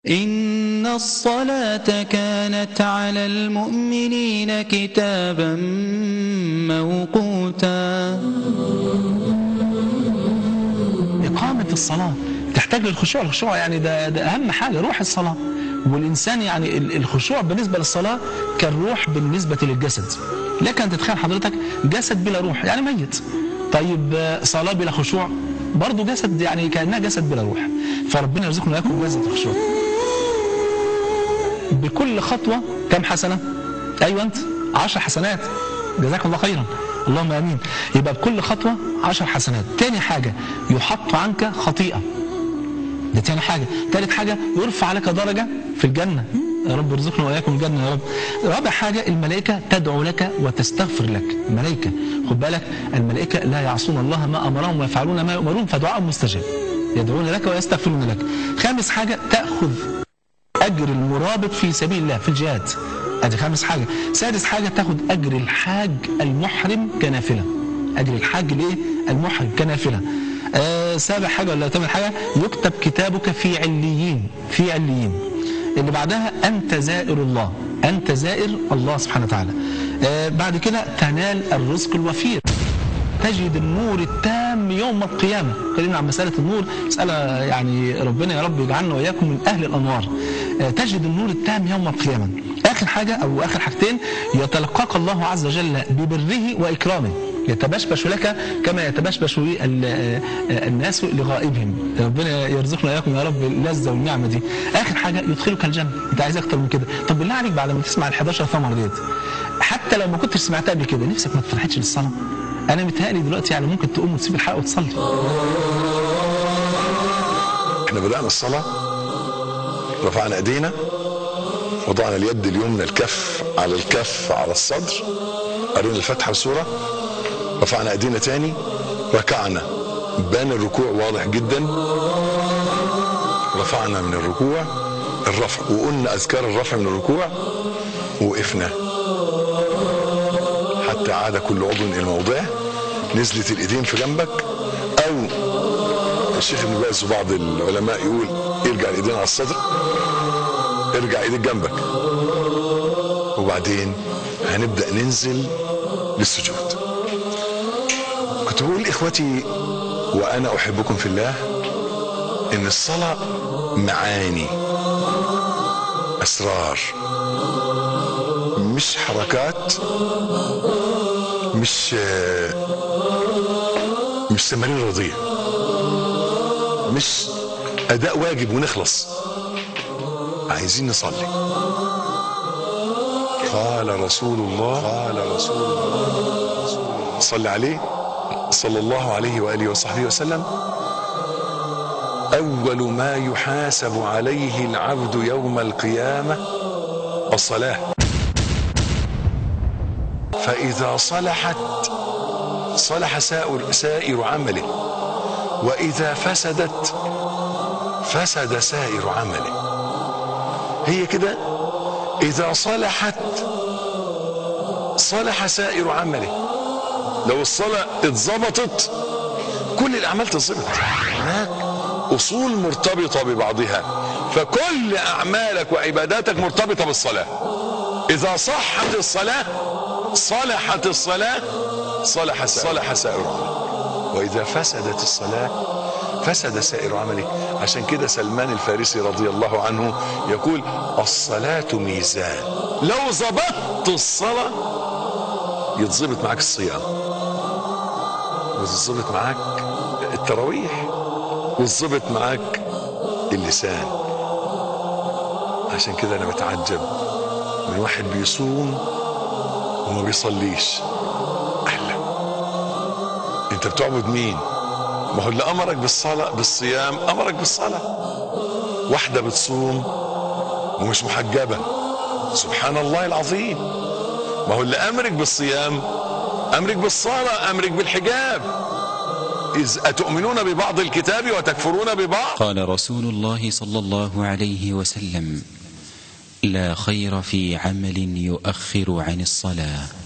إن الصلاة كانت على المؤمنين كتابا موقوتا إقامة الصلاة تحتاج للخشوع الخشوع يعني ده, ده أهم حاجة روح الصلاة والإنسان يعني ال- الخشوع بالنسبة للصلاة كالروح بالنسبة للجسد لكن تتخيل حضرتك جسد بلا روح يعني ميت طيب آه، صلاة بلا خشوع برضه جسد يعني كأنها جسد بلا روح فربنا يرزقنا وإياكم جسد الخشوع بكل خطوة كم حسنة أيوة أنت عشر حسنات جزاك الله خيرا اللهم امين يبقى بكل خطوه عشر حسنات تاني حاجه يحط عنك خطيئه ده تاني حاجه تالت حاجه يرفع لك درجه في الجنه يا رب ارزقنا واياكم الجنه يا رب رابع حاجه الملائكه تدعو لك وتستغفر لك الملائكه خد بالك الملائكه لا يعصون الله ما امرهم ويفعلون ما يؤمرون فدعاء مستجاب يدعون لك ويستغفرون لك خامس حاجه تاخذ اجر المرابط في سبيل الله في الجهاد ادي خامس حاجه سادس حاجه تاخد اجر الحاج المحرم كنافله اجر الحاج الايه المحرم كنافله آه سابع حاجه ولا ثامن حاجه يكتب كتابك في عليين في عليين اللي بعدها انت زائر الله انت زائر الله سبحانه وتعالى آه بعد كده تنال الرزق الوفير تجد النور التام يوم القيامة خلينا عن مسألة النور مسألة يعني ربنا يا رب يجعلنا وإياكم من أهل الأنوار آه، تجد النور التام يوم القيامة آخر حاجة أو آخر حاجتين يتلقاك الله عز وجل ببره وإكرامه يتبشبش لك كما يتبشبش ال- آه، آه، الناس لغائبهم ربنا يرزقنا اياكم يا رب اللذه والنعمه دي اخر حاجه يدخلك الجنه انت عايز اكتر من كده طب بالله عليك بعد ما تسمع ال 11 ثمره ديت حتى لو ما كنتش سمعتها قبل كده نفسك ما تفتحتش للصلاه انا متهيألي دلوقتي يعني ممكن تقوم وتسيب الحلقه وتصلي احنا بدأنا الصلاة رفعنا ايدينا وضعنا اليد اليمنى الكف على الكف على الصدر قرينا الفاتحة والسورة رفعنا ايدينا تاني ركعنا بان الركوع واضح جدا رفعنا من الركوع الرفع وقلنا اذكار الرفع من الركوع ووقفنا حتى عاد كل عضو الى موضعه نزلت الايدين في جنبك او الشيخ ابن باز وبعض العلماء يقول ارجع الايدين على الصدر ارجع ايدك جنبك وبعدين هنبدا ننزل للسجود كنت بقول اخوتي وانا احبكم في الله ان الصلاه معاني اسرار مش حركات مش مش تمارين رضيه مش اداء واجب ونخلص عايزين نصلي قال رسول الله قال رسول الله صلى عليه صلى الله عليه واله وصحبه وسلم اول ما يحاسب عليه العبد يوم القيامه الصلاه فاذا صلحت صلح سائر سائر عمله واذا فسدت فسد سائر عمله هي كده اذا صلحت صلح سائر عمله لو الصلاة اتظبطت كل الاعمال تتظبط هناك اصول مرتبطة ببعضها فكل اعمالك وعباداتك مرتبطة بالصلاة اذا صحت الصلاة صلحت الصلاة صلح صلح سائر عمله واذا فسدت الصلاة فسد سائر عمله عشان كده سلمان الفارسي رضي الله عنه يقول الصلاة ميزان لو ظبطت الصلاة يتظبط معاك الصيام وتظبط معاك التراويح وتظبط معاك اللسان عشان كده انا بتعجب من واحد بيصوم وما بيصليش احلى انت بتعبد مين ما هو اللي امرك بالصلاه بالصيام امرك بالصلاه واحده بتصوم ومش محجبه سبحان الله العظيم ما هو اللي امرك بالصيام امرك بالصلاه امرك بالحجاب اذ اتؤمنون ببعض الكتاب وتكفرون ببعض قال رسول الله صلى الله عليه وسلم لا خير في عمل يؤخر عن الصلاة